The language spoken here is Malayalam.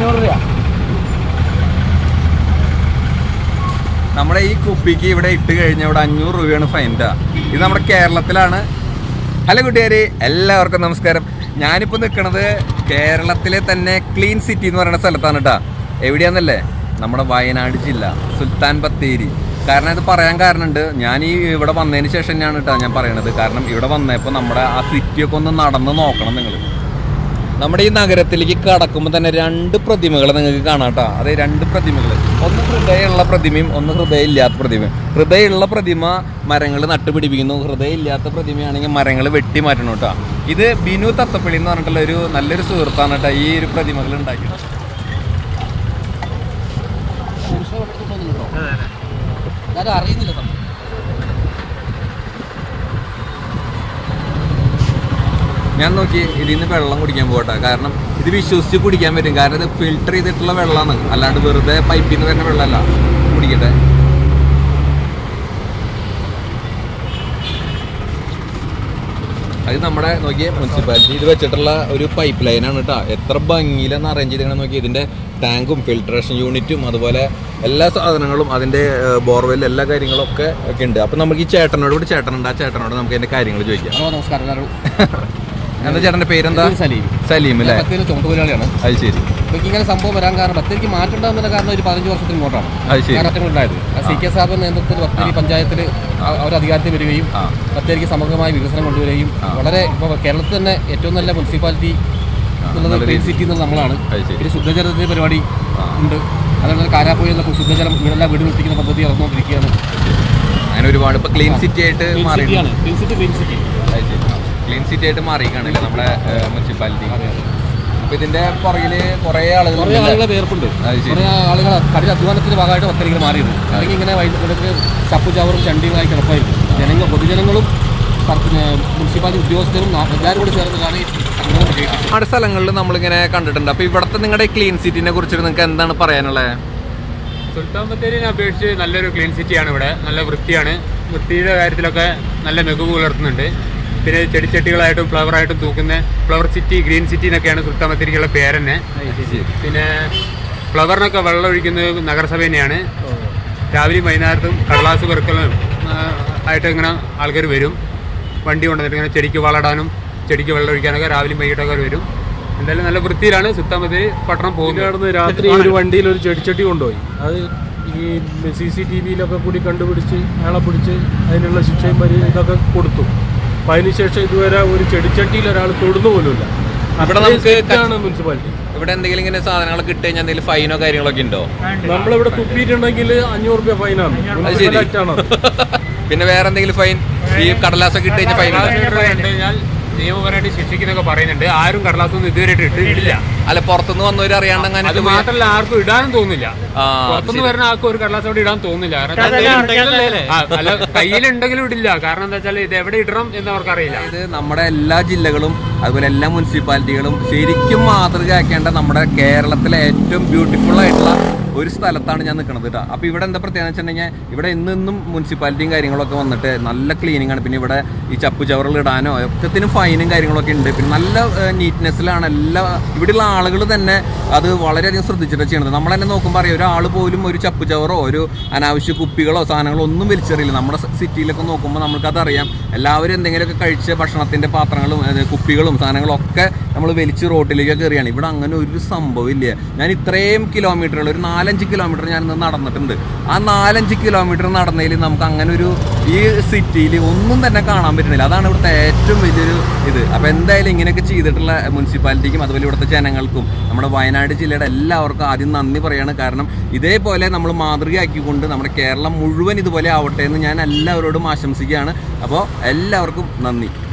അഞ്ഞൂറ് രൂപ നമ്മുടെ ഈ കുപ്പിക്ക് ഇവിടെ ഇട്ട് കഴിഞ്ഞാൽ ഇവിടെ അഞ്ഞൂറ് രൂപയാണ് ഫൈൻഡാ ഇത് നമ്മുടെ കേരളത്തിലാണ് ഹലോ കൂട്ടുകാരി എല്ലാവർക്കും നമസ്കാരം ഞാനിപ്പോൾ നിൽക്കുന്നത് കേരളത്തിലെ തന്നെ ക്ലീൻ സിറ്റി എന്ന് പറയുന്ന സ്ഥലത്താണ് കേട്ടോ എവിടെയാന്നല്ലേ നമ്മുടെ വയനാട് ജില്ല സുൽത്താൻ ബത്തേരി കാരണം ഇത് പറയാൻ കാരണമുണ്ട് ഞാൻ ഈ ഇവിടെ വന്നതിന് ശേഷം തന്നെയാണ് കേട്ടോ ഞാൻ പറയണത് കാരണം ഇവിടെ വന്നപ്പോൾ നമ്മുടെ ആ സിറ്റിയൊക്കെ ഒന്ന് നടന്ന് നോക്കണം നിങ്ങൾ നമ്മുടെ ഈ നഗരത്തിലേക്ക് കടക്കുമ്പോൾ തന്നെ രണ്ട് പ്രതിമകൾ നിങ്ങൾക്ക് കാണാം കേട്ടോ അതെ രണ്ട് പ്രതിമകൾ ഒന്ന് ഹൃദയമുള്ള പ്രതിമയും ഒന്ന് ഹൃദയമില്ലാത്ത പ്രതിമയും ഹൃദയമുള്ള പ്രതിമ മരങ്ങൾ നട്ടുപിടിപ്പിക്കുന്നു ഹൃദയമില്ലാത്ത പ്രതിമയാണെങ്കിൽ മരങ്ങൾ വെട്ടി മാറ്റണം കേട്ടോ ഇത് ബിനു തത്തപ്പള്ളി എന്ന് പറഞ്ഞിട്ടുള്ള ഒരു നല്ലൊരു സുഹൃത്താണ് കേട്ടോ ഈ ഒരു പ്രതിമകൾ ഉണ്ടാക്കിയത് ഞാനും അറിയുന്നില്ല സംഭവം ഞാൻ നോക്കി ഇതിൽ നിന്ന് വെള്ളം കുടിക്കാൻ പോകട്ടെ കാരണം ഇത് വിശ്വസിച്ച് കുടിക്കാൻ പറ്റും കാരണം ഇത് ഫിൽട്ടർ ചെയ്തിട്ടുള്ള വെള്ളമാണ് അല്ലാണ്ട് വെറുതെ പൈപ്പിൽ നിന്ന് വരുന്ന വെള്ളമല്ല കുടിക്കട്ടെ അത് നമ്മുടെ നോക്കിയ മുനിസിപ്പാലിറ്റി ഇത് വെച്ചിട്ടുള്ള ഒരു പൈപ്പ് ലൈനാണ് കേട്ടോ എത്ര ഭംഗിയിലെന്ന് അറേഞ്ച് ചെയ്തിങ്ങനെ നോക്കി ഇതിന്റെ ടാങ്കും ഫിൽട്രേഷൻ യൂണിറ്റും അതുപോലെ എല്ലാ സാധനങ്ങളും അതിന്റെ ബോർവെൽ എല്ലാ കാര്യങ്ങളും ഒക്കെ ഒക്കെ ഉണ്ട് അപ്പൊ നമുക്ക് ഈ ചേട്ടനോട് ഇവിടെ ചേട്ടനുണ്ട് ആ ചേട്ടനോട് നമുക്ക് അതിന്റെ കാര്യങ്ങൾ ചോദിക്കാം ഹലോ നമസ്കാരം എല്ലാവരും എന്താ ചേട്ടന്റെ പേരെന്താ ഇത് സലീം സലീം അല്ലേ ബത്തേരി ചുമട്ടുതൊഴിലാളിയാണ് അത് ശരി എനിക്ക് ഇങ്ങനെ സംഭവം വരാൻ കാരണം ബത്തേരിക്ക് മാറ്റേണ്ടതെന്ന കാരണം ഒരു പതിനഞ്ച് വർഷത്തിന് ഇങ്ങോട്ടാണ് അത് ശരി കാരണങ്ങൾ ഉണ്ടായത് സി കെ സാറിന്റെ നേതൃത്വത്തിൽ ബത്തേരി പഞ്ചായത്തിൽ അവർ അധികാരത്തിൽ വരികയും ആ ബത്തേരിക്ക് സമഗ്രമായ വികസനം കൊണ്ടുവരികയും വളരെ ഇപ്പോൾ കേരളത്തിൽ തന്നെ ഏറ്റവും നല്ല മുനിസിപ്പാലിറ്റി എന്നുള്ളത് നല്ല ക്ലീൻ സിറ്റി എന്നുള്ളത് നമ്മളാണ് അത് ശരി പിന്നെ ശുദ്ധജലത്തിന്റെ പരിപാടി ഉണ്ട് അതുപോലെ കാരാപ്പുഴ എന്ന ശുദ്ധജലം ഇങ്ങനെല്ലാം വീട് എത്തിക്കുന്ന പദ്ധതി ഇറന്നുകൊണ്ടിരിക്കുകയാണ് അങ്ങനെ ഒരുപാട് ഇപ്പൊ ക്ലീൻ സിറ്റി ആയിട്ട് ക്ലീൻ മാറി സിറ്റിയാണ് clean city clean city clean city ആയിട്ട് മാറിയിരിക്കുകയാണല്ലേ നമ്മുടെ മുനിസിപ്പാലിറ്റി അപ്പൊ ഇതിന്റെ പുറകില് കുറെ ആളുകൾ കുറേ ആളുകളെ വേർപ്പുണ്ട് അത് ശരി. കുറേ ആളുകൾ കഠിന അധ്വാനത്തിന്റെ ഭാഗമായിട്ട് ബത്തേരികൾ മാറിയത് അല്ലെങ്കിൽ ഇങ്ങനെ വൈദ്യുതി ചപ്പു ചവറും ചണ്ടിയുമായി കിടപ്പായിരുന്നു ജനങ്ങൾ പൊതുജനങ്ങളും സർക്കാർ മുനിസിപ്പാലിറ്റി ഉദ്യോഗസ്ഥരും നാ- എല്ലാവരും കൂടി ചേർന്നതാണ് ഈ സംരംഭം വിജയിച്ചത് ഒരുപാട് സ്ഥലങ്ങളിൽ നമ്മളിങ്ങനെ കണ്ടിട്ടുണ്ട് അപ്പൊ ഇവിടുത്തെ നിങ്ങളുടെ ക്ലീൻ സിറ്റിനെ കുറിച്ചിട്ട് നിങ്ങൾക്ക് എന്താണ് പറയാനുള്ളത് സുൽത്താൻ ബത്തേരിനെ അപേക്ഷിച്ച് നല്ലൊരു ക്ലീൻ സിറ്റിയാണ് ഇവിടെ നല്ല വൃത്തിയാണ് വൃത്തിയുടെ കാര്യത്തിലൊക്കെ നല്ല മികവ് പുലർത്തുന്നുണ്ട് പിന്നെ ചെടിച്ചട്ടികളായിട്ടും ഫ്ലവറായിട്ടും തൂക്കുന്ന ഫ്ലവർ സിറ്റി ഗ്രീൻ സിറ്റി എന്നൊക്കെയാണ് സുൽത്താൻ ബത്തേരിക്കുള്ള പേര് തന്നെ പിന്നെ ഫ്ലവറിനൊക്കെ വെള്ളം ഒഴിക്കുന്നത് നഗരസഭ തന്നെയാണ് രാവിലെയും വൈകുന്നേരത്തും കടലാസ് പെറുക്കലും ആ, ആയിട്ട് ഇങ്ങനെ ആൾക്കാർ വരും വണ്ടി കൊണ്ടുവന്നിട്ട് ഇങ്ങനെ ചെടിക്ക് വളടാനും ചെടിക്ക് വെള്ളം ഒഴിക്കാനൊക്കെ രാവിലെയും വൈകിട്ടൊക്കെ വരും എന്തായാലും നല്ല വൃത്തിയിലാണ് സുൽത്താൻ ബത്തേരി പട്ടണം പോകുന്നത് നടന്ന് രാത്രി ഒരു വണ്ടിയിൽ ഒരു ചെടിച്ചട്ടി കൊണ്ടുപോയി അത് ഈ സി സി ടി വിയിലൊക്കെ കൂടി കണ്ടുപിടിച്ച് അയാളെ പിടിച്ച് അതിനുള്ള ശിക്ഷയും പരി ഇതൊക്കെ കൊടുത്തു അപ്പം അതിനുശേഷം ഇതുവരെ ഒരു ചെടിച്ചട്ടിയിൽ ഒരാൾ തൊടുന്നു പോലുമില്ല ഇവിടെ അത്രയും നമുക്ക് strict ആണ് മുനിസിപ്പാലിറ്റി ഇവിടെ എന്തെങ്കിലും ഇങ്ങനെ സാധനങ്ങളൊക്കെ ഇട്ട് കഴിഞ്ഞാൽ എന്തെങ്കിലും ഫൈനോ കാര്യങ്ങളൊക്കെ ഉണ്ടോ നമ്മളിവിടെ തുപ്പിയിട്ടുണ്ടെങ്കിൽ അഞ്ഞൂറ് രൂപ ഫൈനാണ് അത് ശരി ആക്ട് ആണ് പിന്നെ വേറെ എന്തെങ്കിലും ഫൈൻ ഈ കടലാസൊക്കെ ഇട്ട് കഴിഞ്ഞാൽ ഫൈൻ കടലാസ് കണ്ടു കഴിഞ്ഞാൽ നിയമപരമായിട്ട് ശിക്ഷിക്കുന്നൊക്കെ പറയുന്നുണ്ട് ആരും കടലാസൊന്നും ഇതുവരെയായിട്ട് ഇട്ടിട്ടില്ല അല്ല പുറത്തുനിന്ന് വന്നവർ അറിയാണ്ട് അത് അങ്ങനെ മാത്രമല്ല ആർക്കും ഇടാനും തോന്നില്ല ആ, പുറത്തുനിന്ന് വരുന്ന ആർക്കും ഒരു കടലാസ് അവിടെ ഇടാൻ തോന്നില്ല കാരണം ആ, അല്ല കയ്യിലുണ്ടെങ്കിലും ഇടില്ല കാരണം എന്താ വെച്ചാൽ ഇത് എവിടെ ഇടണം എന്ന് അവർക്കറിയില്ല ഇത് നമ്മുടെ എല്ലാ ജില്ലകളും അതുപോലെ എല്ലാ മുനിസിപ്പാലിറ്റികളും ശരിക്കും മാതൃകയാക്കേണ്ട നമ്മുടെ കേരളത്തിലെ ഏറ്റവും ബ്യൂട്ടിഫുൾ ആയിട്ടുള്ള ഒരു സ്ഥലത്താണ് ഞാൻ നിൽക്കുന്നത് കേട്ടോ അപ്പോൾ ഇവിടെ എന്താ പ്രത്യേകത വെച്ചിട്ടുണ്ടെങ്കിൽ ഇവിടെ ഇന്ന് ഇന്നും മുനിസിപ്പാലിറ്റിയും കാര്യങ്ങളൊക്കെ വന്നിട്ട് നല്ല ക്ലീനിങ് ആണ് പിന്നെ ഇവിടെ ഈ ചപ്പു ചവറുകൾ ഇടാനോ ഒക്കത്തിനും ഫൈനും കാര്യങ്ങളൊക്കെ ഉണ്ട് പിന്നെ നല്ല നീറ്റ്നെസ്സിലാണ് എല്ലാ ഇവിടെയുള്ള ആളുകൾ തന്നെ അത് വളരെയധികം ശ്രദ്ധിച്ചിട്ട് ചെയ്യണത് നമ്മൾ തന്നെ നോക്കുമ്പോൾ അറിയാം ഒരാൾ പോലും ഒരു ചപ്പു ചവറോ ഒരു അനാവശ്യ കുപ്പികളോ സാധനങ്ങളോ ഒന്നും വലിച്ചെറിയില്ല നമ്മുടെ സിറ്റിയിലൊക്കെ നോക്കുമ്പോൾ നമുക്കത് അറിയാം എല്ലാവരും എന്തെങ്കിലുമൊക്കെ കഴിച്ച ഭക്ഷണത്തിന്റെ പാത്രങ്ങളും അത് കുപ്പികളും സാധനങ്ങളും ഒക്കെ നമ്മൾ വലിച്ച് റോട്ടിലേക്കൊക്കെ എറിയാണ് ഇവിടെ അങ്ങനെ ഒരു സംഭവം ഇല്ല ഞാൻ ഇത്രയും കിലോമീറ്ററുകൾ ഒരു നാലഞ്ച് കിലോമീറ്റർ ഞാൻ ഇന്ന് നടന്നിട്ടുണ്ട് ആ നാലഞ്ച് കിലോമീറ്റർ നടന്നതിൽ നമുക്ക് അങ്ങനെ ഒരു ഈ സിറ്റിയിൽ ഒന്നും തന്നെ കാണാൻ പറ്റുന്നില്ല അതാണ് ഇവിടുത്തെ ഏറ്റവും വലിയൊരു ഇത് അപ്പോൾ എന്തായാലും ഇങ്ങനെയൊക്കെ ചെയ്തിട്ടുള്ള മുനിസിപ്പാലിറ്റിക്കും അതുപോലെ ഇവിടുത്തെ ജനങ്ങൾക്കും നമ്മുടെ വയനാട് ജില്ലയുടെ എല്ലാവർക്കും ആദ്യം നന്ദി പറയാണ് കാരണം ഇതേപോലെ നമ്മൾ മാതൃകയാക്കിക്കൊണ്ട് നമ്മുടെ കേരളം മുഴുവൻ ഇതുപോലെ ആവട്ടെ എന്ന് ഞാൻ എല്ലാവരോടും ആശംസിക്കുകയാണ് അപ്പോൾ എല്ലാവർക്കും നന്ദി